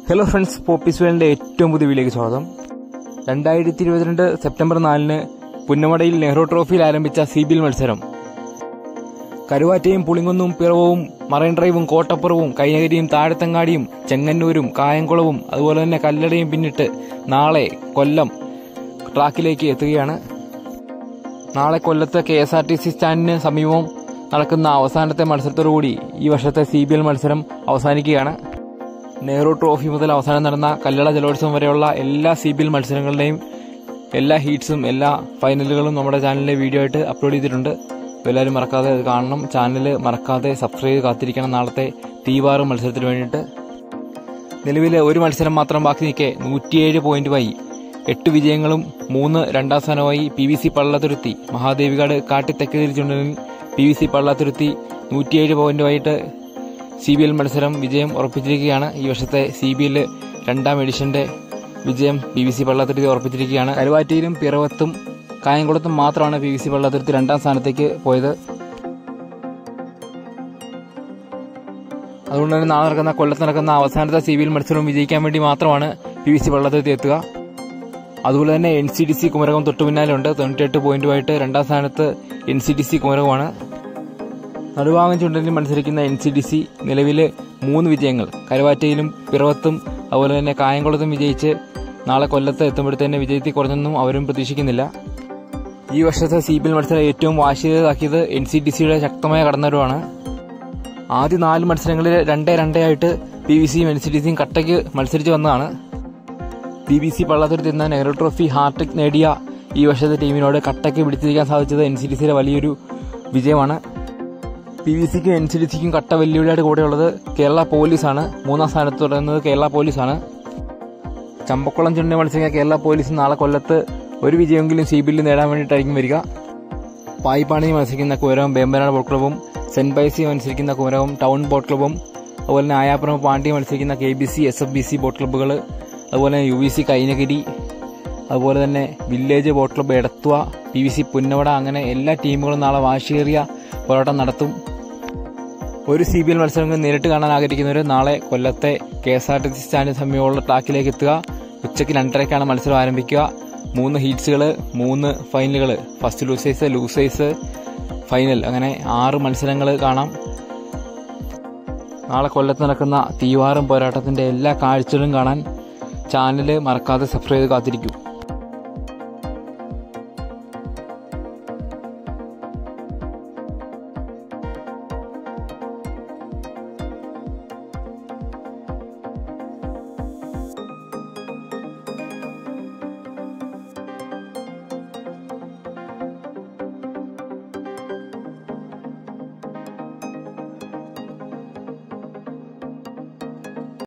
hello friends Popees വേൾഡിന്റെ ഏറ്റവും പുതിയ വീഡിയോയ്ക്ക് സ്വാഗതം രണ്ടായിരത്തി ഇരുപത്തിരണ്ട് സെപ്റ്റംബർ നാലിന് പുന്നമടയിൽ നെഹ്റു ട്രോഫിയിൽ ആരംഭിച്ച സി ബി എൽ മത്സരം കരുവാറ്റയും പുളിങ്കുന്നും പിറവവും മറൈൻ ഡ്രൈവും കോട്ടപ്പുറവും കൈനകരിയും താഴത്തങ്ങാടിയും ചെങ്ങന്നൂരും കായംകുളവും അതുപോലെ തന്നെ കല്ലടയും പിന്നിട്ട് നാളെ കൊല്ലം ട്രാക്കിലേക്ക് എത്തുകയാണ് നാളെ കൊല്ലത്ത് K S R T C സ്റ്റാൻഡിന് സമീപം നടക്കുന്ന അവസാനത്തെ മത്സരത്തോടുകൂടി ഈ വർഷത്തെ സി ബി എൽ മത്സരം അവസാനിക്കുകയാണ് നെഹ്റു ട്രോഫി മുതൽ അവസാനം നടന്ന കല്ലട ജലോത്സവം വരെയുള്ള എല്ലാ സി ബി എൽ മത്സരങ്ങളുടെയും എല്ലാ ഹീറ്റ്സും എല്ലാ ഫൈനലുകളും നമ്മുടെ ചാനലിലെ വീഡിയോ ആയിട്ട് അപ്ലോഡ് ചെയ്തിട്ടുണ്ട് അപ്പോൾ എല്ലാവരും മറക്കാതെ അത് കാണണം ചാനൽ മറക്കാതെ സബ്സ്ക്രൈബ് ചെയ്ത് കാത്തിരിക്കണം നാളത്തെ തീവാറ് മത്സരത്തിന് വേണ്ടിയിട്ട് നിലവിൽ ഒരു മത്സരം മാത്രം ബാക്കി നിൽക്കെ നൂറ്റിയേഴ് പോയിന്റുമായി എട്ട് വിജയങ്ങളും മൂന്ന് രണ്ടാം സ്ഥാനമായി P V C Pallathuruthy Mahadevikad Kattilthekkethil ചുണ്ടനിൽ പി വി സി പള്ളത്തുരുത്തി നൂറ്റിയേഴ് പോയിന്റുമായിട്ട് സി ബി എൽ മത്സരം വിജയം ഉറപ്പിച്ചിരിക്കുകയാണ് ഈ വർഷത്തെ സി ബി എൽ രണ്ടാം എഡിഷന്റെ വിജയം പി വി സി പള്ളത്തുരുത്തി ഉറപ്പിച്ചിരിക്കുകയാണ് കരുവാറ്റയിലും പിറവത്തും കായംകുളത്തും മാത്രമാണ് പി വി സി പള്ളത്തുരുത്തി രണ്ടാം സ്ഥാനത്തേക്ക് പോയത് അതുകൊണ്ട് തന്നെ നാളെ നടക്കുന്ന കൊല്ലത്ത് നടക്കുന്ന അവസാനത്തെ സി ബി എൽ മത്സരം വിജയിക്കാൻ വേണ്ടി മാത്രമാണ് പി വി സി പള്ളത്തുരുത്തി എത്തുക അതുപോലെ തന്നെ N C D C Kumarakom തൊട്ടു പിന്നാലുണ്ട് തൊണ്ണൂറ്റെട്ട് പോയിന്റുമായിട്ട് രണ്ടാം സ്ഥാനത്ത് എൻ സി ഡി സി കുമരകമാണ് നടുവാങ്ങൻ ചുണ്ടനിൽ മത്സരിക്കുന്ന എൻ സി ഡി സി നിലവിൽ മൂന്ന് വിജയങ്ങൾ കരുവാറ്റയിലും പിറവത്തും അതുപോലെ തന്നെ കായംകുളത്തും വിജയിച്ച് നാളെ കൊല്ലത്ത് എത്തുമ്പോഴത്തേന്നെ വിജയത്തിൽ കുറഞ്ഞൊന്നും അവരും പ്രതീക്ഷിക്കുന്നില്ല ഈ വർഷത്തെ സി പി എൽ മത്സരം ഏറ്റവും വാശിയേതാക്കിയത് എൻ സി ഡി സിയുടെ ശക്തമായ കടന്നവരുമാണ് ആദ്യ നാല് മത്സരങ്ങളിൽ രണ്ടേ രണ്ടേ ആയിട്ട് പി വി സിയും എൻ സി ഡി സിയും കട്ടയ്ക്ക് മത്സരിച്ച് വന്നതാണ് പി ബി സി പള്ളത്തുരുത്ത് എന്ന നെഹ്റു ട്രോഫി ഹാർട്രിക് നേടിയ ഈ വർഷത്തെ ടീമിനോട് കട്ടയ്ക്ക് പിടിച്ചിരിക്കാൻ സാധിച്ചത് എൻ സി ഡി സിയുടെ വലിയൊരു വിജയമാണ് പി വി സിക്കും എൻ സി ഡി സിക്കും കട്ട വെല്ലുവിളിയായിട്ട് കൂടെയുള്ളത് കേരള പോലീസാണ് മൂന്നാം സ്ഥാനത്ത് തുടരുന്നത് കേരള പോലീസാണ് ചമ്പക്കുളം ചുണ്ടി മത്സരിക്കുന്ന കേരള പോലീസ് നാളെ കൊല്ലത്ത് ഒരു വിജയമെങ്കിലും സി ബില്ലിൽ നേടാൻ വേണ്ടിയിട്ടായിരിക്കും വരിക പായിപ്പാണി മത്സരിക്കുന്ന കുമരകം ബേമ്പനാട് ബോട്ട് ക്ലബും സെന്റ് ബൈസി മത്സരിക്കുന്ന കുമരകം ടൗൺ ബോട്ട് ക്ലബും അതുപോലെ തന്നെ ആയാപ്പുറം പാണ്ടി മത്സരിക്കുന്ന K B C S F B C boat ക്ലബ്ബുകൾ അതുപോലെ തന്നെ യു വി സി കൈനഗിരി അതുപോലെ തന്നെ village boat club Edathua P V C പുന്നവട അങ്ങനെ എല്ലാ ടീമുകളും നാളെ വാശിയേറിയ പോരാട്ടം നടത്തും ഒരു സി ബി എൽ മത്സരങ്ങൾ നേരിട്ട് കാണാൻ ആഗ്രഹിക്കുന്നവർ നാളെ കൊല്ലത്തെ K S R T C സ്റ്റാൻഡിന് സമീപമുള്ള ട്രാക്കിലേക്ക് എത്തുക ഉച്ചയ്ക്ക് രണ്ടരയ്ക്കാണ് മത്സരം ആരംഭിക്കുക മൂന്ന് ഹീറ്റ്സുകൾ മൂന്ന് ഫൈനലുകൾ ഫസ്റ്റ് ലൂസേഴ്സ് ലൂസേഴ്സ് ഫൈനൽ അങ്ങനെ ആറ് മത്സരങ്ങൾ കാണാം നാളെ കൊല്ലത്ത് നടക്കുന്ന തീവാറും പോരാട്ടത്തിന്റെ എല്ലാ കാഴ്ചകളും കാണാൻ ചാനൽ മറക്കാതെ സബ്സ്ക്രൈബ് ചെയ്ത് കാത്തിരിക്കൂ